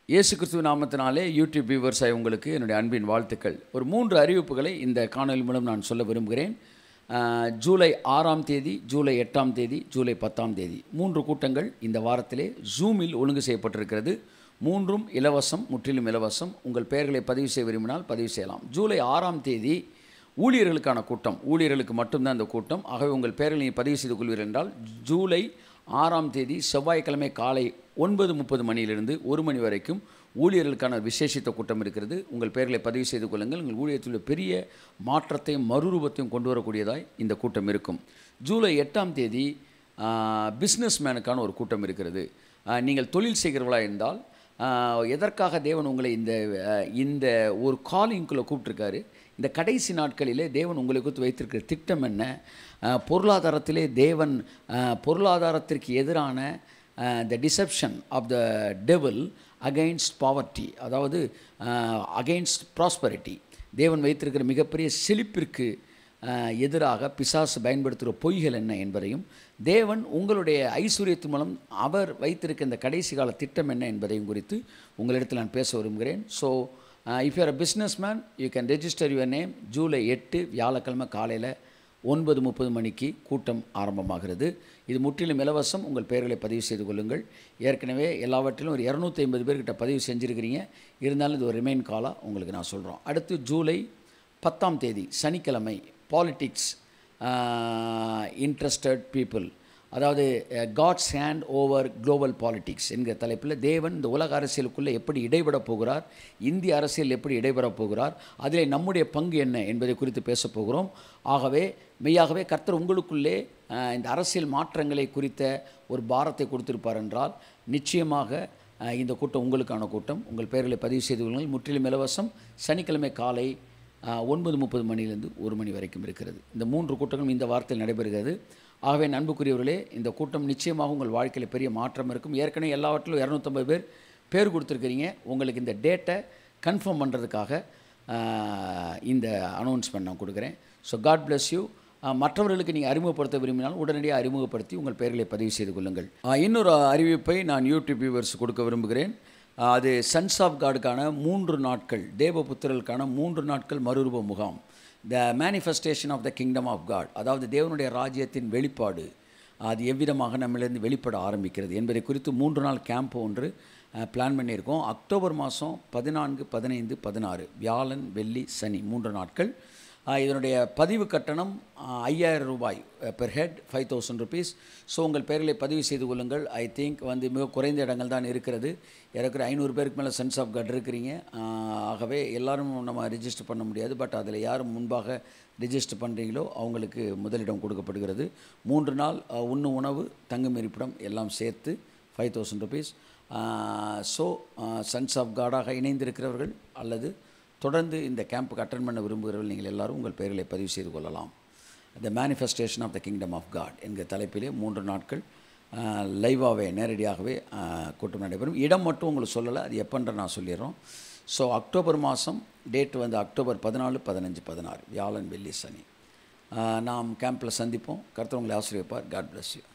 இயேசு கிறிஸ்துவ நாமத்தினாலே யூடியூப் வியூவர்ஸாய் உங்களுக்கு என்னுடைய அன்பின் வாழ்த்துக்கள் ஒரு மூன்று அறிவிப்புகளை இந்த காணொலி மூலம் நான் சொல்ல விரும்புகிறேன் ஆஹ், ஜூலை ஆறாம் தேதி ஜூலை எட்டாம் தேதி ஜூலை பத்தாம் தேதி மூன்று கூட்டங்கள் இந்த வாரத்திலே ஜூமில் ஒழுங்கு செய்யப்பட்டிருக்கிறது மூன்றும் இலவசம் முற்றிலும் இலவசம் உங்கள் பெயர்களை பதிவு செய்ய விரும்பினால் பதிவு செய்யலாம் ஜூலை ஆறாம் தேதி ஊழியர்களுக்கான கூட்டம் ஊழியர்களுக்கு மட்டும்தான் இந்த கூட்டம் ஆகவே உங்கள் பெயர்களை நீங்கள் பதிவு செய்து கொள்வீர்கள் என்றால் ஜூலை ஆறாம் தேதி செவ்வாய்க்கிழமை காலை ஒன்பது முப்பது மணியிலிருந்து ஒரு மணி வரைக்கும் ஊழியர்களுக்கான விசேஷித்த கூட்டம் இருக்கிறது உங்கள் பெயர்களை பதிவு செய்து கொள்ளுங்கள் உங்கள் ஊழியத்தில் உள்ள பெரிய மாற்றத்தையும் மறுரூபத்தையும் கொண்டு வரக்கூடியதாய் இந்த கூட்டம் இருக்கும் ஜூலை எட்டாம் தேதி பிஸ்னஸ் மேனுக்கான ஒரு கூட்டம் இருக்கிறது ஆஹ், நீங்கள் தொழில் செய்கிறவர்களாக இருந்தால் ஆஹ், எதற்காக தேவன் உங்களை இந்த ஆஹ், இந்த ஒரு காலிங்குள்ளே கூப்பிட்ருக்காரு இந்த கடைசி நாட்களிலே தேவன் உங்களை குறித்து வைத்திருக்கிற திட்டம் என்ன ஆஹ், பொருளாதாரத்திலே தேவன் ஆஹ், பொருளாதாரத்திற்கு எதிரான the deception of the devil against poverty அதாவது அகைன்ஸ்ட் ப்ராஸ்பரிட்டி தேவன் வைத்திருக்கிற மிகப்பெரிய செழிப்பிற்கு ஆஹ், எதிராக பிசாசு பயன்படுத்துகிற பொய்கள் என்ன என்பதையும் தேவன் உங்களுடைய ஐஸ்வர்யத்து மூலம் அவர் வைத்திருக்க இந்த கடைசி கால திட்டம் என்ன என்பதையும் குறித்து உங்களிடத்தில் நான் பேச விரும்புகிறேன் so if you are a businessman you can register your name July எட்டு வியாழக்கிழமை காலையில் ஒன்பது முப்பது மணிக்கு கூட்டம் ஆரம்பமாகிறது இது முற்றிலும் இலவசம் உங்கள் பெயர்களை பதிவு செய்து கொள்ளுங்கள் ஏற்கனவே எல்லாவற்றிலும் ஒரு இரநூத்தி ஐம்பது பேர்கிட்ட பதிவு செஞ்சுருக்கிறீங்க இருந்தாலும் இது ஒரு ரிமைன் காலாக உங்களுக்கு நான் சொல்கிறோம் அடுத்து ஜூலை பத்தாம் தேதி சனிக்கிழமை பாலிட்டிக்ஸ் இன்ட்ரெஸ்டட் பீப்புள் அதாவது God's hand over global politics என்கிற தலைப்பில் தேவன் இந்த உலக அரசியலுக்குள்ளே எப்படி இடைபடப் போகிறார் இந்திய அரசியல் எப்படி இடைபெறப் போகிறார் அதில் நம்முடைய பங்கு என்ன என்பதை குறித்து பேசப் போகிறோம் ஆகவே மெய்யாகவே கர்த்தர் உங்களுக்குள்ளே அஹ், இந்த அரசியல் மாற்றங்களை குறித்த ஒரு பாரத்தை கொடுத்திருப்பார் என்றால் நிச்சயமாக அஹ், இந்த கூட்டம் உங்களுக்கான கூட்டம் உங்கள் பெயர்களை பதிவு செய்து கொள்ளுங்கள் முற்றிலும் இலவசம் சனிக்கிழமை காலை ஆஹ், ஒன்பது முப்பது மணியிலிருந்து ஒரு மணி வரைக்கும் இருக்கிறது இந்த மூன்று கூட்டங்களும் இந்த வாரத்தில் நடைபெறுகிறது ஆகவே நண்புக்குரியவர்களே இந்த கூட்டம் நிச்சயமாக உங்கள் வாழ்க்கையில் பெரிய மாற்றம் இருக்கும் ஏற்கனவே எல்லாவற்றிலும் இரநூத்தம்பது பேர் பேர் கொடுத்துருக்கிறீங்க உங்களுக்கு இந்த டேட்டை கன்ஃபார்ம் பண்ணுறதுக்காக ஆஹ், இந்த அனௌன்ஸ்மெண்ட் நான் கொடுக்குறேன் ஸோ காட் bless யூ மற்றவர்களுக்கு நீங்கள் அறிமுகப்படுத்த விரும்பினால் உடனடியாக அறிமுகப்படுத்தி உங்கள் பெயர்களை பதிவு செய்து கொள்ளுங்கள் ஆஹ், இன்னொரு அறிவிப்பை நான் யூடியூப் வியூவர்ஸ் கொடுக்க விரும்புகிறேன் ஆஹ், அது சன்ஸ் ஆஃப் காடுக்கான மூன்று நாட்கள் தேவபுத்திரர்களுக்கான மூன்று நாட்கள் மறுரூப முகாம் the manifestation of the kingdom of God அதாவது தேவனுடைய ராஜ்யத்தின் வெளிப்பாடு அது எவ்விதமாக நம்மிலிருந்து வெளிப்பட ஆரம்பிக்கிறது என்பதை குறித்து மூன்று நாள் கேம்ப் ஒன்று பிளான் பண்ணியிருக்கோம் அக்டோபர் மாதம் பதினான்கு பதினைந்து பதினாறு வியாழன் வெள்ளி சனி மூன்று நாட்கள் ஆஹ் இதனுடைய பதிவு கட்டணம் ஆஹ் ஐயாயிரம் ரூபாய் per head five thousand rupees so உங்கள் பெயர்களை பதிவு செய்து கொள்ளுங்கள் ஐ திங்க் வந்து மிக குறைந்த இடங்கள் தான் இருக்கிறது இருக்கிற ஐநூறு பேருக்கு மேலே சென்ஸ் ஆஃப் கார்டு இருக்கிறீங்க ஆஹ் ஆகவே எல்லாரும் நம்ம ரிஜிஸ்டர் பண்ண முடியாது பட் அதில் யார் முன்பாக ரிஜிஸ்டர் பண்ணுறீங்களோ அவங்களுக்கு முதலிடம் கொடுக்கப்படுகிறது மூன்று நாள் ஆஹ் உண்ணும் உணவு தங்கும் இருப்பிடம் எல்லாம் சேர்த்து five thousand rupees so sons of காடாக இணைந்திருக்கிறவர்கள் அல்லது தொடர்ந்து இந்த கேம்புக்கு அட்டன் பண்ண விரும்புகிறவர்கள் நீங்கள் எல்லாரும் உங்கள் பெயர்களை பதிவு செய்து கொள்ளலாம் the manifestation of the kingdom of God என்கிற தலைப்பிலே மூன்று நாட்கள் லைவாகவே நேரடியாகவே ஆஹ், கூட்டம் நடைபெறும் இடம் மட்டும் உங்களுக்கு சொல்லலை அது எப்போன்ற நான் சொல்லிடுறோம் ஸோ அக்டோபர் மாதம் டேட் வந்து அக்டோபர் பதினாலு பதினஞ்சு பதினாறு வியாழன் வெள்ளி சனி ஆஹ், நாம் கேம்பில் சந்திப்போம் கர்த்தர் உங்களை ஆசிரியப்பார் காட் bless யூ